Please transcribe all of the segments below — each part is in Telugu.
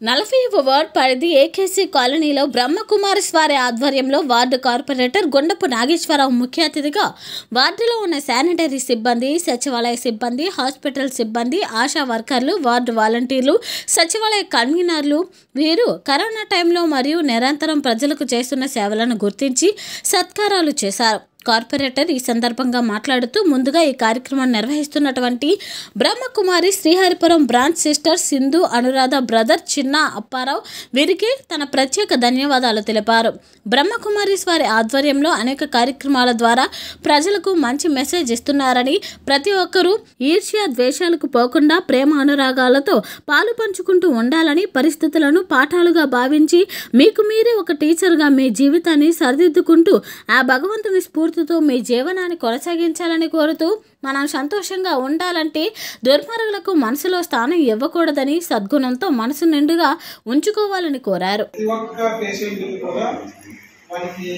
నలభై వార్డ్ పరిధి ఏకేసీ కాలనీలో బ్రహ్మకుమారి స్వారి ఆధ్వర్యంలో వార్డు కార్పొరేటర్ గుండపు నాగేశ్వరరావు ముఖ్య అతిథిగా వార్డులో ఉన్న శానిటరీ సిబ్బంది సచివాలయ సిబ్బంది హాస్పిటల్ సిబ్బంది ఆశా వర్కర్లు వార్డు వాలంటీర్లు సచివాలయ కన్వీనర్లు వీరు కరోనా టైంలో మరియు నిరంతరం ప్రజలకు చేస్తున్న సేవలను గుర్తించి సత్కారాలు చేశారు కార్పొరేటర్ ఈ సందర్భంగా మాట్లాడుతూ ముందుగా ఈ కార్యక్రమం నిర్వహిస్తున్నటువంటి Brahmakumari Sriharipuram branch sister Sindhu Anuradha brother Chinna Apparao వీరికి తన ప్రత్యేక ధన్యవాదాలు తెలిపారు బ్రహ్మకుమారి వారి ఆధ్వర్యంలో అనేక కార్యక్రమాల ద్వారా ప్రజలకు మంచి మెసేజ్ ఇస్తున్నారని ప్రతి ఒక్కరూ ఈర్ష్య ద్వేషాలకు పోకుండా ప్రేమ అనురాగాలతో పాలు పంచుకుంటూ ఉండాలని పరిస్థితులను పాఠాలుగా భావించి మీకు మీరే ఒక టీచర్గా మీ జీవితాన్ని సరిదిద్దుకుంటూ ఆ భగవంతుని స్ఫూర్తితో మీ జీవనాన్ని కొనసాగించాలని కోరుతూ మనం సంతోషంగా ఉండాలంటే దుర్మార్గులకు మనసులో స్థానం ఇవ్వకూడదని సద్గుణంతో మనసు నిండుగా ఉంచుకోవాలని కోరారు ప్రతి ఒక్క పేషెంట్ కూడా మనకి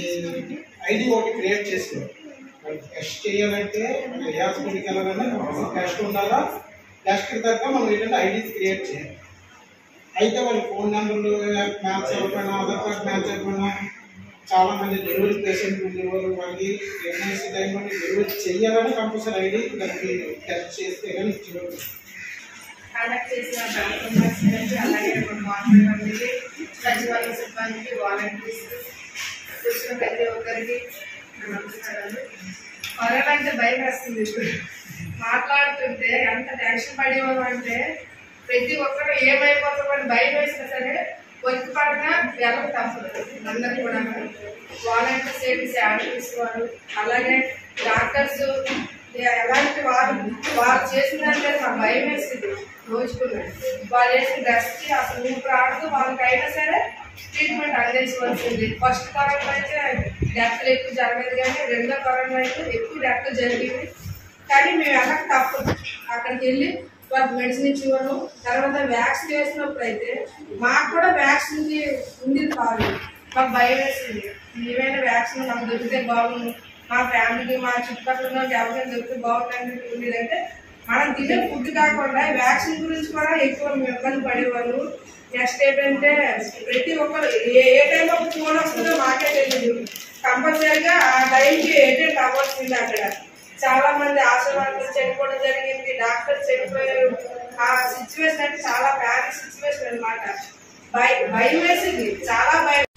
ఐడి ఒకటి క్రియేట్ చేసుకోవాలి మనకి టెస్ట్ చేయాలంటే మనం ఏ హాస్పిటల్కి వెళ్ళాలన్నా కంపల్సరీ టెస్ట్ ఉండాలా టెస్ట్ తగ్గ మనం ఏంటంటే ఐడీస్ క్రియేట్ చేయాలి అయితే వాళ్ళ ఫోన్ నెంబర్లు మ్యాచ్ అవ్వకపోయినా ఆధార్ కార్డ్ మ్యాచ్ అవ్వకపోయినా చాలా మంది డెలివరీ పేషెంట్ ఉండేవారు వాళ్ళకి ప్రెగ్నెన్సీ టైంలో డెలివరీ చేయాలని కంపల్సరీ ఐడి దానికి టెస్ట్ చేస్తే కానీ ఇచ్చేవారు కండక్ట్ చేసిన డాక్టర్స్ నుంచి అలాగే కొన్ని మాట్లాడడానికి సచివాలయ సిబ్బందికి వాలంటీర్స్ చూసిన ప్రతి ఒక్కరికి నా నమస్కారాలు కరోనా అంటే భయం వేస్తుంది ఇప్పుడు మాట్లాడుతుంటే ఎంత టెన్షన్ పడేవారు అంటే ప్రతి ఒక్కరు ఏమైపోతామని భయం వేసినా సరే వచ్చి పడినా వెళ్ళక తప్పదు అందరు కూడా వాలంటీర్స్ ఏంటి శానిటరీస్ వారు అలాగే డాక్టర్స్ ఎలాంటి వారు వారు చేసిందంటే నాకు భయం వేసింది రోజుకున్నాడు వాళ్ళు వేసిన డ్రెస్కి అసలు ఊపిరి ఆడుతూ వాళ్ళకైనా సరే ట్రీట్మెంట్ అందించవలసింది ఫస్ట్ కరోనా అయితే డెత్లు ఎక్కువ జరగదు కానీ రెండో కరోనా అయితే ఎక్కువ డెత్ జరిగింది కానీ మేము వెళ్ళక తప్పదు అక్కడికి వెళ్ళి వాళ్ళకి మెడిసిన్ ఇచ్చేవాళ్ళం తర్వాత వ్యాక్సిన్ వేసినప్పుడు అయితే మాకు కూడా వ్యాక్సిన్ ఉంది కాదు మాకు భయం వేసింది ఏమైనా వ్యాక్సిన్ మాకు దొరికితే బాగుండు మా ఫ్యామిలీకి మా చుట్టుపక్కల ఉన్న వాళ్ళకి ఎవరికైనా దొరికితే బాగుంటుంది ఉండేదంటే మనం తినే ఫుడ్ కాకుండా వ్యాక్సిన్ గురించి కూడా ఎక్కువ మేము ఇబ్బంది పడేవాళ్ళు నెక్స్ట్ ఏంటంటే ప్రతి ఒక్కరు ఏ ఏ టైంలో ఫోన్ వస్తుందో మాకే తెలియదు కంపల్సరీగా ఆ టైంకి అటెండ్ అవ్వాల్సింది అక్కడ చాలా మంది ఆశీర్వాదాలు చనిపోవడం జరిగింది డాక్టర్ చనిపోయారు ఆ సిచ్యువేషన్ అంటే చాలా బ్యాడ్ సిచ్యువేషన్ అనమాట భయం భయం వేసింది చాలా భయం